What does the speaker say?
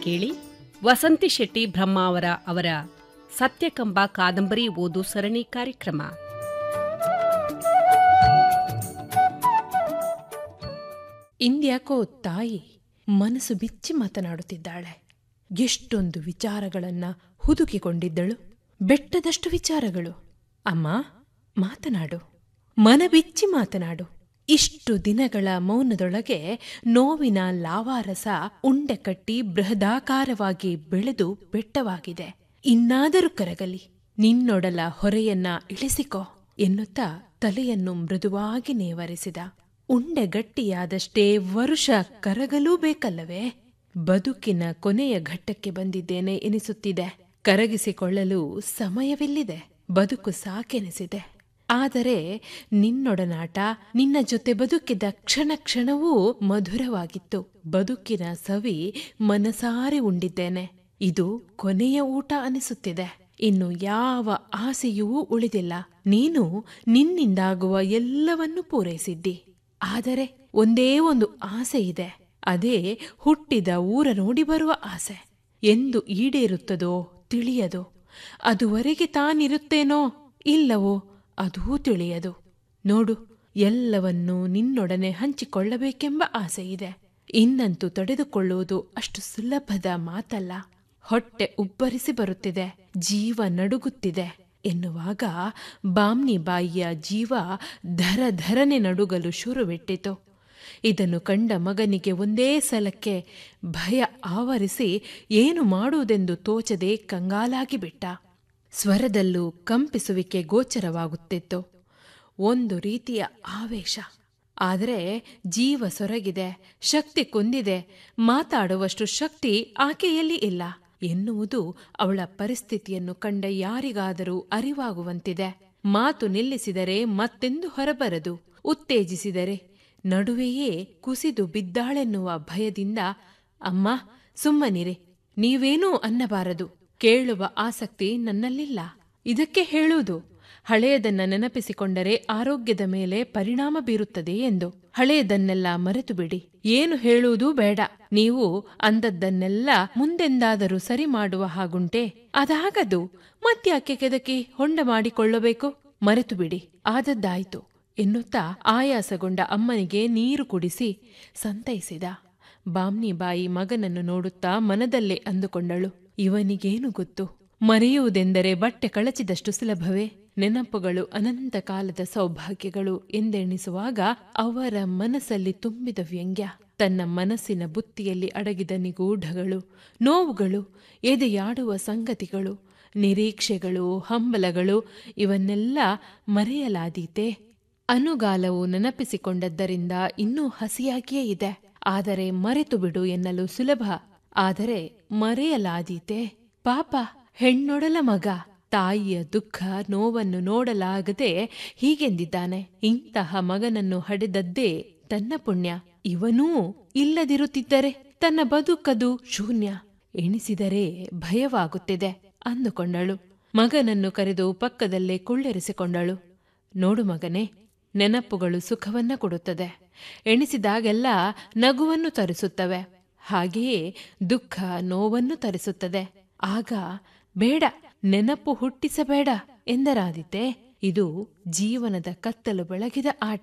ಕೇಳಿ ವಸಂತಿ ಶೆಟ್ಟಿ ಬ್ರಹ್ಮಾವರ ಅವರ ಸತ್ಯಕಂಬ ಕಾದಂಬರಿ ಓದು ಸರಣಿ ಕಾರ್ಯಕ್ರಮ ಇಂದ್ಯಾಕೋ ತಾಯಿ ಮನಸ್ಸು ಬಿಚ್ಚಿ ಮಾತನಾಡುತ್ತಿದ್ದಾಳೆ ಎಷ್ಟೊಂದು ವಿಚಾರಗಳನ್ನ ಹುದುಕಿಕೊಂಡಿದ್ದಳು ಬೆಟ್ಟದಷ್ಟು ವಿಚಾರಗಳು ಅಮ್ಮ ಮಾತನಾಡು ಮನಬಿಚ್ಚಿ ಮಾತನಾಡು ಇಷ್ಟು ದಿನಗಳ ಮೌನದೊಳಗೆ ನೋವಿನ ಲಾವಾರಸ ಉಂಡೆ ಕಟ್ಟಿ ಬೃಹದಾಕಾರವಾಗಿ ಬೆಳೆದು ಬೆಟ್ಟವಾಗಿದೆ ಇನ್ನಾದರೂ ಕರಗಲಿ ನಿನ್ನೊಡಲ ಹೊರೆಯನ್ನ ಇಳಿಸಿಕೋ ಎನ್ನುತ್ತಾ ತಲೆಯನ್ನು ಮೃದುವಾಗಿ ನೇವರಿಸಿದ ಉಂಡೆ ಗಟ್ಟಿಯಾದಷ್ಟೇ ವರುಷ ಕರಗಲೂ ಬೇಕಲ್ಲವೇ ಬದುಕಿನ ಕೊನೆಯ ಘಟ್ಟಕ್ಕೆ ಬಂದಿದ್ದೇನೆ ಎನಿಸುತ್ತಿದೆ ಕರಗಿಸಿಕೊಳ್ಳಲು ಸಮಯವಿಲ್ಲಿದೆ ಬದುಕು ಸಾಕೆನಿಸಿದೆ ಆದರೆ ನಿನ್ನೊಡನಾಟ ನಿನ್ನ ಜೊತೆ ಬದುಕಿದ ಕ್ಷಣ ಕ್ಷಣವೂ ಮಧುರವಾಗಿತ್ತು ಬದುಕಿನ ಸವಿ ಮನಸಾರೆ ಉಂಡಿದ್ದೇನೆ ಇದು ಕೊನೆಯ ಊಟ ಅನಿಸುತ್ತಿದೆ ಇನ್ನು ಯಾವ ಆಸೆಯೂ ಉಳಿದಿಲ್ಲ ನೀನು ನಿನ್ನಿಂದಾಗುವ ಎಲ್ಲವನ್ನೂ ಪೂರೈಸಿದ್ದಿ ಆದರೆ ಒಂದೇ ಒಂದು ಆಸೆ ಇದೆ ಅದೇ ಹುಟ್ಟಿದ ಊರ ನೋಡಿ ಬರುವ ಆಸೆ ಎಂದು ಈಡೇರುತ್ತದೋ ತಿಳಿಯದು ಅದುವರೆಗೆ ತಾನಿರುತ್ತೇನೋ ಇಲ್ಲವೋ ಅದೂ ತಿಳಿಯದು ನೋಡು ಎಲ್ಲವನ್ನೂ ನಿನ್ನೊಡನೆ ಹಂಚಿಕೊಳ್ಳಬೇಕೆಂಬ ಆಸೆ ಇದೆ ಇನ್ನಂತೂ ತಡೆದುಕೊಳ್ಳುವುದು ಅಷ್ಟು ಸುಲಭದ ಮಾತಲ್ಲ ಹೊಟ್ಟೆ ಉಬ್ಬರಿಸಿ ಬರುತ್ತಿದೆ ಜೀವ ನಡುಗುತ್ತಿದೆ ಎನ್ನುವಾಗ ಬಾಮ್ನಿ ಬಾಯಿಯ ಜೀವ ಧರ ಧರನೆ ನಡುಗಲು ಶುರುವಿಟ್ಟಿತು ಇದನ್ನು ಕಂಡ ಮಗನಿಗೆ ಒಂದೇ ಸಲಕ್ಕೆ ಭಯ ಆವರಿಸಿ ಏನು ಮಾಡುವುದೆಂದು ತೋಚದೆ ಕಂಗಾಲಾಗಿ ಬಿಟ್ಟ ಸ್ವರದಲ್ಲೂ ಕಂಪಿಸುವಿಕೆ ಗೋಚರವಾಗುತ್ತಿತ್ತು ಒಂದು ರೀತಿಯ ಆವೇಶ ಆದರೆ ಜೀವ ಸೊರಗಿದೆ ಶಕ್ತಿ ಕುಂದಿದೆ ಮಾತಾಡುವಷ್ಟು ಶಕ್ತಿ ಆಕೆಯಲ್ಲಿ ಇಲ್ಲ ಎನ್ನುವುದು ಅವಳ ಪರಿಸ್ಥಿತಿಯನ್ನು ಕಂಡ ಯಾರಿಗಾದರೂ ಅರಿವಾಗುವಂತಿದೆ ಮಾತು ನಿಲ್ಲಿಸಿದರೆ ಮತ್ತೆಂದು ಹೊರಬರದು ಉತ್ತೇಜಿಸಿದರೆ ನಡುವೆಯೇ ಕುಸಿದು ಬಿದ್ದಾಳೆನ್ನುವ ಭಯದಿಂದ ಅಮ್ಮ ಸುಮ್ಮನಿರೆ ನೀವೇನೂ ಅನ್ನಬಾರದು ಕೇಳುವ ಆಸಕ್ತಿ ನನ್ನಲ್ಲಿಲ್ಲ ಇದಕ್ಕೆ ಹೇಳುವುದು ಹಳೆಯದನ್ನ ನೆನಪಿಸಿಕೊಂಡರೆ ಆರೋಗ್ಯದ ಮೇಲೆ ಪರಿಣಾಮ ಬೀರುತ್ತದೆ ಎಂದು ಹಳೆಯದನ್ನೆಲ್ಲ ಮರೆತು ಬಿಡಿ ಏನು ಹೇಳುವುದೂ ಬೇಡ ನೀವು ಅಂದದ್ದನ್ನೆಲ್ಲ ಮುಂದೆಂದಾದರೂ ಸರಿ ಮಾಡುವ ಹಾಗುಂಟೆ ಅದಾಗದು ಮತ್ಯಾಕೆ ಕೆದಕಿ ಹೊಂಡ ಮಾಡಿಕೊಳ್ಳಬೇಕು ಮರೆತು ಬಿಡಿ ಆದದ್ದಾಯ್ತು ಎನ್ನುತ್ತಾ ಆಯಾಸಗೊಂಡ ಅಮ್ಮನಿಗೆ ನೀರು ಕುಡಿಸಿ ಸಂತೈಸಿದ ಬಾಮ್ನಿ ಬಾಯಿ ಮಗನನ್ನು ನೋಡುತ್ತಾ ಮನದಲ್ಲೇ ಅಂದುಕೊಂಡಳು ಇವನಿಗೇನು ಗೊತ್ತು ಮರೆಯುವುದೆಂದರೆ ಬಟ್ಟೆ ಕಳಚಿದಷ್ಟು ಸುಲಭವೇ ನೆನಪುಗಳು ಅನಂತ ಕಾಲದ ಸೌಭಾಗ್ಯಗಳು ಎಂದೆಣಿಸುವಾಗ ಅವರ ಮನಸ್ಸಲ್ಲಿ ತುಂಬಿದ ವ್ಯಂಗ್ಯ ತನ್ನ ಮನಸ್ಸಿನ ಬುತ್ತಿಯಲ್ಲಿ ಅಡಗಿದ ನಿಗೂಢಗಳು ನೋವುಗಳು ಎದೆಯಾಡುವ ಸಂಗತಿಗಳು ನಿರೀಕ್ಷೆಗಳು ಹಂಬಲಗಳು ಇವನ್ನೆಲ್ಲ ಮರೆಯಲಾದೀತೆ ಅನುಗಾಲವು ನೆನಪಿಸಿಕೊಂಡದ್ದರಿಂದ ಇನ್ನೂ ಹಸಿಯಾಗಿಯೇ ಇದೆ ಆದರೆ ಮರೆತು ಬಿಡು ಎನ್ನಲು ಸುಲಭ ಆದರೆ ಮರೆಯಲಾದೀತೆ ಪಾಪ ಹೆಣ್ಣೊಡಲ ಮಗ ತಾಯಿಯ ದುಃಖ ನೋವನ್ನು ನೋಡಲಾಗದೆ ಹೀಗೆಂದಿದ್ದಾನೆ ಇಂತಹ ಮಗನನ್ನು ಹಡೆದದ್ದೇ ತನ್ನ ಪುಣ್ಯ ಇವನೂ ಇಲ್ಲದಿರುತ್ತಿದ್ದರೆ ತನ್ನ ಬದುಕದು ಶೂನ್ಯ ಎಣಿಸಿದರೆ ಭಯವಾಗುತ್ತಿದೆ ಅಂದುಕೊಂಡಳು ಮಗನನ್ನು ಕರೆದು ಪಕ್ಕದಲ್ಲೇ ಕುಳ್ಳೆರಿಸಿಕೊಂಡಳು ನೋಡು ಮಗನೇ ನೆನಪುಗಳು ಸುಖವನ್ನ ಕೊಡುತ್ತದೆ ಎಣಿಸಿದಾಗೆಲ್ಲ ನಗುವನ್ನು ತರಿಸುತ್ತವೆ ಹಾಗೆಯೇ ದುಃಖ ನೋವನ್ನು ತರಿಸುತ್ತದೆ ಆಗ ಬೇಡ ನೆನಪು ಹುಟ್ಟಿಸಬೇಡ ಎಂದರಾದಿತೆ ಇದು ಜೀವನದ ಕತ್ತಲು ಬೆಳಗಿದ ಆಟ